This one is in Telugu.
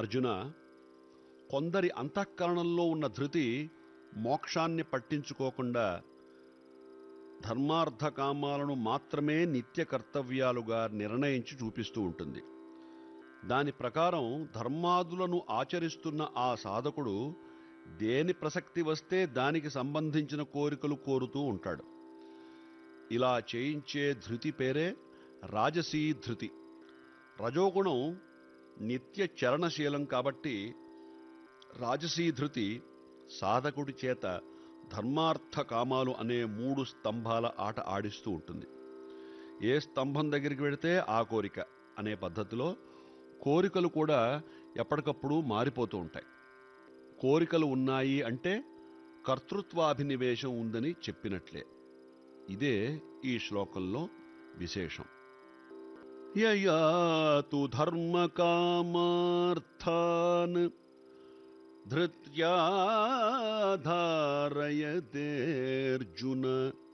అర్జున కొందరి అంతఃకరణంలో ఉన్న ధృతి మోక్షాన్ని పట్టించుకోకుండా ధర్మార్థ కామాలను మాత్రమే నిత్య కర్తవ్యాలుగా నిర్ణయించి చూపిస్తూ ఉంటుంది దాని ప్రకారం ధర్మాదులను ఆచరిస్తున్న ఆ సాధకుడు దేని ప్రసక్తి వస్తే దానికి సంబంధించిన కోరికలు కోరుతూ ఉంటాడు ఇలా చేయించే ధృతి పేరే రాజసీ ధృతి రజోగుణం నిత్య చరణశీలం కాబట్టి రాజసీ ధృతి సాధకుడి చేత ధర్మార్థ కామాలు అనే మూడు స్తంభాల ఆట ఆడిస్తూ ఉంటుంది ఏ స్తంభం దగ్గరికి వెళితే ఆ కోరిక అనే పద్ధతిలో కోరికలు కూడా ఎప్పటికప్పుడు మారిపోతూ ఉంటాయి కోరికలు ఉన్నాయి అంటే కర్తృత్వాభినివేశం ఉందని చెప్పినట్లే ఇదే ఈ శ్లోకంలో విశేషం యయాతు ధర్మకామార్థాన్ ధృత్యా ధారయతేర్జున